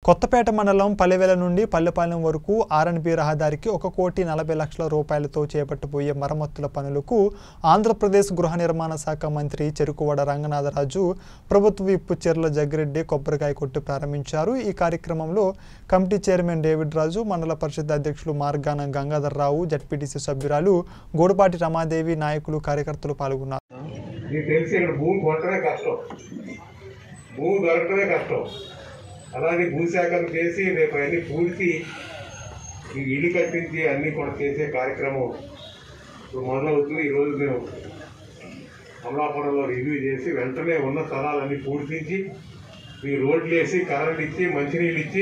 కొత్తపేట మండలం పల్లెవేల నుండి పల్లెపాలెం వరకు ఆర్ఎన్బి రహదారికి ఒక కోటి నలభై లక్షల రూపాయలతో చేపట్టబోయే మరమ్మతుల పనులకు ఆంధ్రప్రదేశ్ గృహ నిర్మాణ శాఖ మంత్రి చెరుకువాడ రంగనాథరాజు ప్రభుత్వ విప్పు చెర్ల జగ్గిరెడ్డి కొబ్బరికాయ కొట్టి ప్రారంభించారు ఈ కార్యక్రమంలో కమిటీ చైర్మన్ డేవిడ్ రాజు మండల పరిషత్ అధ్యక్షులు మార్గాన గంగాధర్ రావు జడ్పీటీసీ సభ్యురాలు గోడుపాటి రమాదేవి నాయకులు కార్యకర్తలు పాల్గొన్నారు నీకు తెలిసి ఇక్కడ భూమి కొట్టడమే కష్టం భూమి దొరకడమే కష్టం అలాగే భూసేకరణ చేసి రేపు అన్ని పూడ్చి ఈ ఇల్లు కట్టించి అన్ని కూడా చేసే కార్యక్రమం ఇప్పుడు మొదలవుతుంది ఈరోజు మేము అమలాపురంలో రివ్యూ చేసి వెంటనే ఉన్న స్థలాలన్నీ పూడ్చించి మీ రోడ్లు వేసి కరెంట్ ఇచ్చి మంచినీళ్ళు ఇచ్చి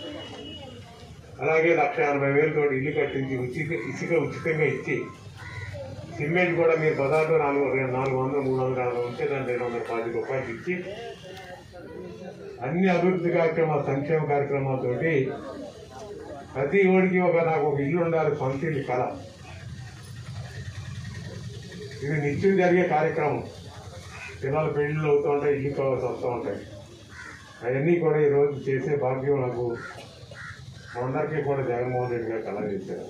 అలాగే లక్ష ఎనభై వేలతో ఇల్లు కట్టించి ఉచిత ఇసుక ఉచితంగా ఇచ్చి సిమెంట్ కూడా మీరు పదార్థం నాలుగు రెండు నాలుగు వందలు మూడు వందల యాభై ఉంటే దాన్ని రెండు వందల పది రూపాయలకి ఇచ్చి అన్ని అభివృద్ధి కార్యక్రమాలు సంక్షేమ కార్యక్రమాలతోటి ప్రతి ఓడికి ఒక నాకు ఒక ఇల్లు ఉండాలి సొంత ఇల్లు కళ ఇది నిత్యం జరిగే కార్యక్రమం పిల్లల పెళ్ళిళ్ళు అవుతూ ఉంటాయి ఇల్లు కావాల్సి వస్తూ ఉంటాయి అవన్నీ కూడా ఈరోజు చేసే భాగ్యం నాకు అందరికీ కూడా జగన్మోహన్ రెడ్డి గారు కళ చేశారు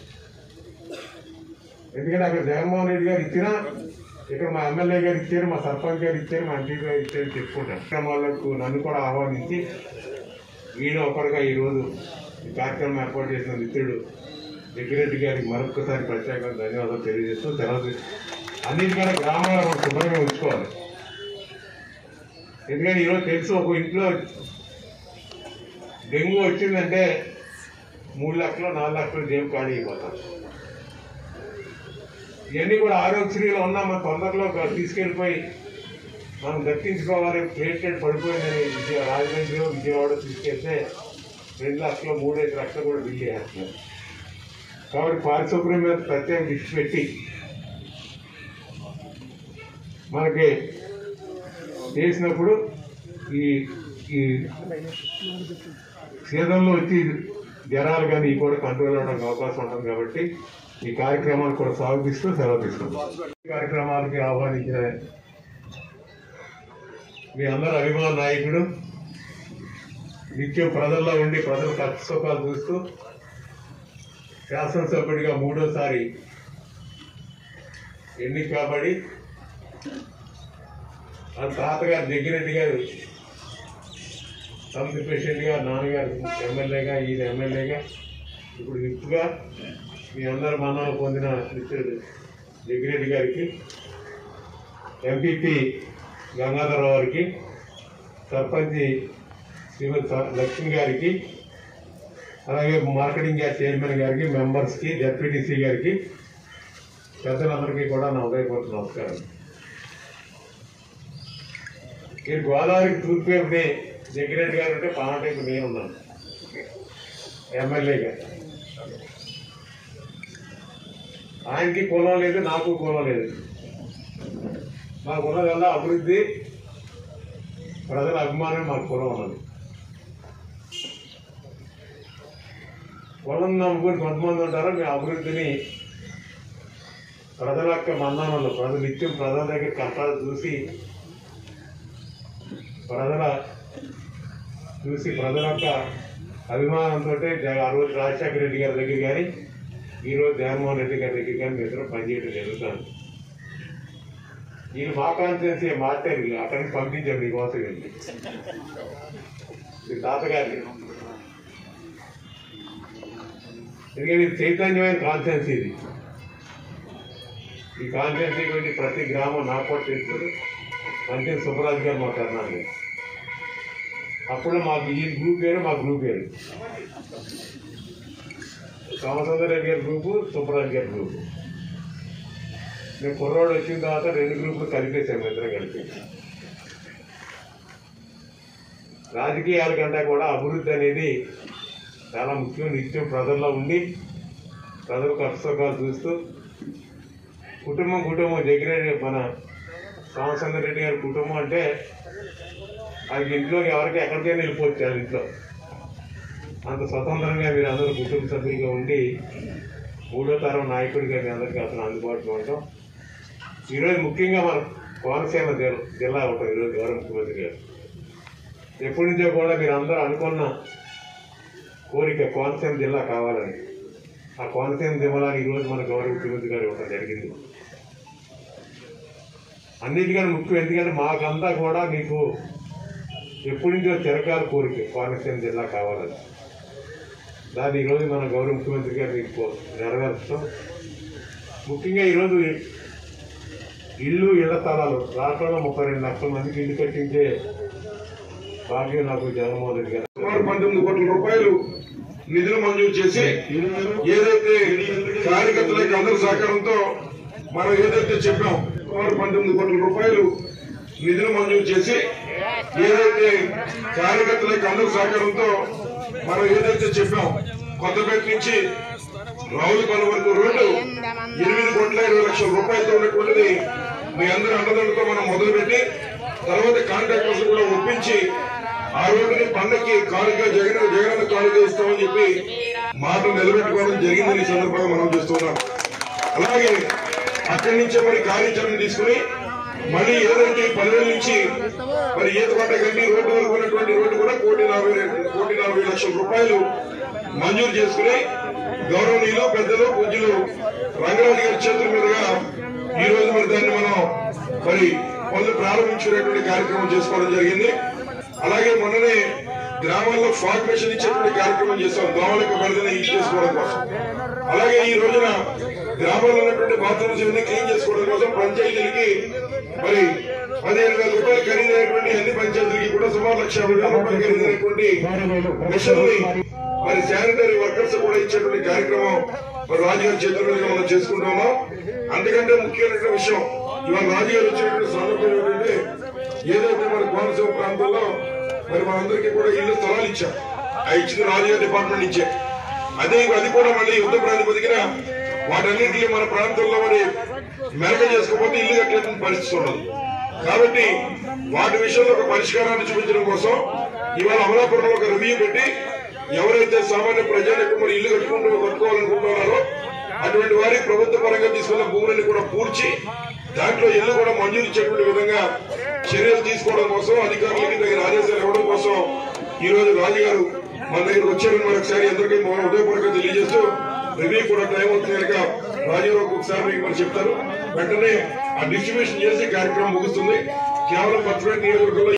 ఎందుకంటే అక్కడ జగన్మోహన్ రెడ్డి గారు ఇచ్చినా ఇక్కడ మా ఎమ్మెల్యే గారు ఇచ్చారు మా సర్పంచ్ గారు ఇచ్చారు మా ఎంపీ గారు ఇచ్చారు చెప్పుకుంటారు కార్యక్రమాలకు నన్ను కూడా ఆహ్వానించి ఈయన ఒకరుగా ఈరోజు ఈ కార్యక్రమం ఏర్పాటు చేసిన మిత్రుడు జగ్గిరెడ్డి గారికి మరొకసారి ప్రత్యేకంగా ధన్యవాదాలు తెలియజేస్తూ తర్వాత అన్నిటికన్నా గ్రామాల్లో మనం శుభ్రంగా ఉంచుకోవాలి ఎందుకంటే ఈరోజు తెలుసు ఒక ఇంట్లో డెంగ్యూ వచ్చిందంటే మూడు లక్షలు నాలుగు లక్షలు జేబు ఖాళీ అయిపోతారు ఇవన్నీ కూడా ఆరోగ్యశ్రీలో ఉన్నా మన తొందరలో తీసుకెళ్ళిపోయి మనం దక్కించుకోవాలి ప్లేటెడ్ పడిపోయిందని విజయ రాజమండ్రి విజయవాడ తీసుకెళ్తే రెండు లక్షలు మూడైదు లక్షలు కూడా బిల్ చేస్తున్నారు కాబట్టి పారిశుభ్రం మీద ప్రత్యేక దృష్టి పెట్టి మనకి చేసినప్పుడు ఈ ఈ సీజన్లో వచ్చి జ్వరాలు కానీ ఇవి కూడా కంట్రోల్ అవడానికి అవకాశం ఉంటుంది కాబట్టి ఈ కార్యక్రమాలు కూడా సాగిస్తూ సెలవు తీసుకుంటాం ఈ కార్యక్రమాలకి ఆహ్వానించిన మీ అందరు అభిమాన నాయకుడు నిత్యం ప్రజల్లో ఉండి ప్రజల కష్ట సుఖాలు చూస్తూ శాసనసభ్యుడిగా మూడోసారి ఎన్నిక కాబడి ఆ తాతగారు జగ్గిరెడ్డి గారు సమితి ప్రెసిడెంట్గా నాన్నగారు ఎమ్మెల్యేగా ఈయన ఎమ్మెల్యేగా ఇప్పుడు విప్పుగా మీ అందరు మన్నలు పొందిన మిత్రుడు జగ్గిరెడ్డి గారికి ఎంపీపీ గంగాధరరావు గారికి సర్పంచ్ శ్రీమతి స- లక్ష్మి గారికి అలాగే మార్కెటింగ్ యార్డ్ చైర్మన్ గారికి మెంబర్స్కి జడ్పీటీసీ గారికి పెద్దలందరికీ కూడా నా ఉదయపూర్వక నమస్కారం ఈ గోదావరికి తూర్పు వైపునే జగ్గిరెడ్డి గారు ఉంటే పానటైపు నేను ఉన్నాను ఎమ్మెల్యేగా ఆయనకి కులం లేదు నాకు కులం లేదు మాకున్నదల్లా అభివృద్ధి ప్రజల అభిమానం మాకు కులం ఉన్నది కులం నమ్ముకుని కొంతమంది ఉంటారు మీ అభివృద్ధిని ప్రజల యొక్క మన్నానంలో ప్రజలు నిత్యం ప్రజల దగ్గర కష్టాలు చూసి ప్రజల చూసి ప్రజల యొక్క అభిమానంతో ఆ రోజు రాజశేఖర రెడ్డి గారి దగ్గర కానీ ఈరోజు జగన్మోహన్ రెడ్డి గారి దగ్గర కానీ ఇద్దరు పనిచేయడం జరుగుతుంది నేను మా కాన్ఫిడెన్స్ మాట్లాడి అక్కడికి పంపించాడు మీకోసం వెళ్ళి మీ తాతగారిని ఎందుకంటే ఇది చైతన్యమైన కాన్ఫిడెన్స్ ఇది ఈ కాన్ఫిడెన్స్ గురించి ప్రతి గ్రామం నాకు కూడా తెలుసు మంచి సుబ్బరాజు గారు మా కర్ణాలు అప్పుడు మాకు ఈ గ్రూప్ పేరు మా గ్రూప్ పేరు సోమసుందర్ రెడ్డి గారి గ్రూపు సుబ్బరాజు గారి గ్రూపు మేము కుర్రోడు వచ్చిన తర్వాత రెండు గ్రూపులు కలిపేసాము ఇద్దరు కలిపి రాజకీయాల కంటే కూడా అభివృద్ధి అనేది చాలా ముఖ్యం నిత్యం ప్రజల్లో ఉండి ప్రజల కష్టసుఖాలు చూస్తూ కుటుంబం కుటుంబం జగ్గిరెడ్డి మన రామచంద్ర రెడ్డి గారి కుటుంబం అంటే అది ఇంట్లో ఎవరికి ఎక్కడికైనా వెళ్ళిపోవచ్చు వాళ్ళ ఇంట్లో అంత స్వతంత్రంగా మీరు అందరూ కుటుంబ సభ్యులుగా ఉండి మూడో తరం నాయకుడిగా మీ అందరికీ అతను అందుబాటులో ఉంటాం ఈరోజు ముఖ్యంగా మన కోనసీమ జిల్లా జిల్లా ఉంటుంది ఈరోజు గౌరవ ముఖ్యమంత్రి గారు ఎప్పటి నుంచో కూడా మీరు అందరూ అనుకున్న కోరిక కోనసీమ జిల్లా కావాలని ఆ కోనసీమ జిల్లాని ఈరోజు మన గౌరవ ముఖ్యమంత్రి గారు ఇవ్వడం జరిగింది అన్నిటికన్నా ముఖ్యం ఎందుకంటే మాకంతా కూడా మీకు ఎప్పటి నుంచో చిరకాల కోరిక కోనసీమ జిల్లా కావాలని దాన్ని ఈరోజు మన గౌరవ ముఖ్యమంత్రి గారు మీకు నెరవేర్చడం ముఖ్యంగా ఈరోజు ఇల్లు ఇళ్ల స్థలాలు రాష్ట్రంలో ముప్పై రెండు లక్షల మందికి ఇల్లు కట్టించే భాగ్యం నాకు జగన్మోహన్ రెడ్డి గారు సుమారు పంతొమ్మిది కోట్ల రూపాయలు నిధులు మంజూరు చేసి ఏదైతే కార్యకర్తల యొక్క అందరి సహకారంతో మనం ఏదైతే చెప్పాం సుమారు పంతొమ్మిది కోట్ల రూపాయలు నిధులు మంజూరు చేసి ఏదైతే కార్యకర్తల యొక్క అందరి సహకారంతో మనం ఏదైతే చెప్పాం కొత్తపేట నుంచి రావులపాలెం వరకు రోడ్డు ఎనిమిది కోట్ల ఇరవై లక్షల రూపాయలతో ఉన్నటువంటిది మీ అందరి అండదండతో మనం మొదలుపెట్టి తర్వాత కాంట్రాక్టర్స్ కూడా ఒప్పించి ఆ రోడ్డుని పండక్కి కానుక జగన్ జగన్ కానుక ఇస్తామని చెప్పి మాటలు నిలబెట్టుకోవడం జరిగిందని ఈ సందర్భంగా మనం చేస్తున్నాం అలాగే అక్కడి నుంచే మరి కార్యాచరణ తీసుకుని మళ్ళీ ఏదైతే పదివేల నుంచి మరి ఈతపడ్డ గండి రోడ్డు వరకు ఉన్నటువంటి రోడ్డు కూడా కోటి నలభై రెండు- కోటి నలభై లక్షల రూపాయలు మంజూరు చేసుకుని గౌరవనీయులు పెద్దలు పూజ్యులు రంగరాజు గారి చేతుల మీదుగా ఈ రోజు మరి దాన్ని మనం మరి పనులు ప్రారంభించుకునేటువంటి కార్యక్రమం చేసుకోవడం జరిగింది అలాగే మొన్ననే గ్రామాల్లో ఫార్మేషన్ ఇచ్చేటువంటి కార్యక్రమం చేస్తాం దోమలకు బెడదని చేసుకోవడం కోసం అలాగే ఈ రోజున గ్రామాల్లో ఉన్నటువంటి బాత్రూమ్స్ ఇవన్నీ క్లీన్ చేసుకోవడం కోసం పంచాయతీలకి మరి పదిహేను వేల రూపాయలు ఖరీదైనటువంటి అన్ని పంచాయతీలకి కూడా సుమారు లక్ష యాభై వేల రూపాయలు ఖరీదైనటువంటి మిషన్ని మరి శానిటరీ వర్కర్స్ కూడా ఇచ్చేటువంటి కార్యక్రమం మరి రాజుగారి చేతుల మీదుగా మనం చేసుకుంటూ ఉన్నాం అంతకంటే ముఖ్యమైన విషయం ఇవాళ రాజుగారు వచ్చినటువంటి సందర్భం ఏంటంటే ఏదైతే మన కోనసీమ ప్రాంతంలో మరి మనందరికీ కూడా ఇల్లు స్థలాలు ఇచ్చాం ఆ ఇచ్చిన రాజుగారి డిపార్ట్మెంట్ ఇచ్చే అదే అది కూడా మళ్ళీ యుద్ధ ప్రాతిపదికన వాటన్నింటినీ మన ప్రాంతంలో మరి మెరక చేసుకోకపోతే ఇల్లు కట్టేటువంటి పరిస్థితి ఉండదు కాబట్టి వాటి విషయంలో ఒక పరిష్కారాన్ని చూపించడం కోసం ఇవాళ అమలాపురంలో ఒక రివ్యూ పెట్టి ఎవరైతే సామాన్య ప్రజలకు మరి ఇల్లు కట్టుకుంటూ కట్టుకోవాలనుకుంటున్నారో అటువంటి వారి ప్రభుత్వ పరంగా తీసుకున్న భూములను కూడా పూడ్చి దాంట్లో ఇల్లు కూడా మంజూరు ఇచ్చేటువంటి విధంగా చర్యలు తీసుకోవడం కోసం అధికారులకి తగిన ఆదేశాలు ఇవ్వడం కోసం ఈ రోజు రాజుగారు మన దగ్గరకు వచ్చారని మరొకసారి అందరికీ మా హృదయపూర్వకంగా తెలియజేస్తూ రివ్యూ కూడా టైం అవుతుంది కనుక రాజీవ్ ఒకసారి మీకు మరి చెప్తారు వెంటనే ఆ డిస్ట్రిబ్యూషన్ చేసి కార్యక్రమం ముగుస్తుంది కేవలం పచ్చపేట నియోజకవర్గంలో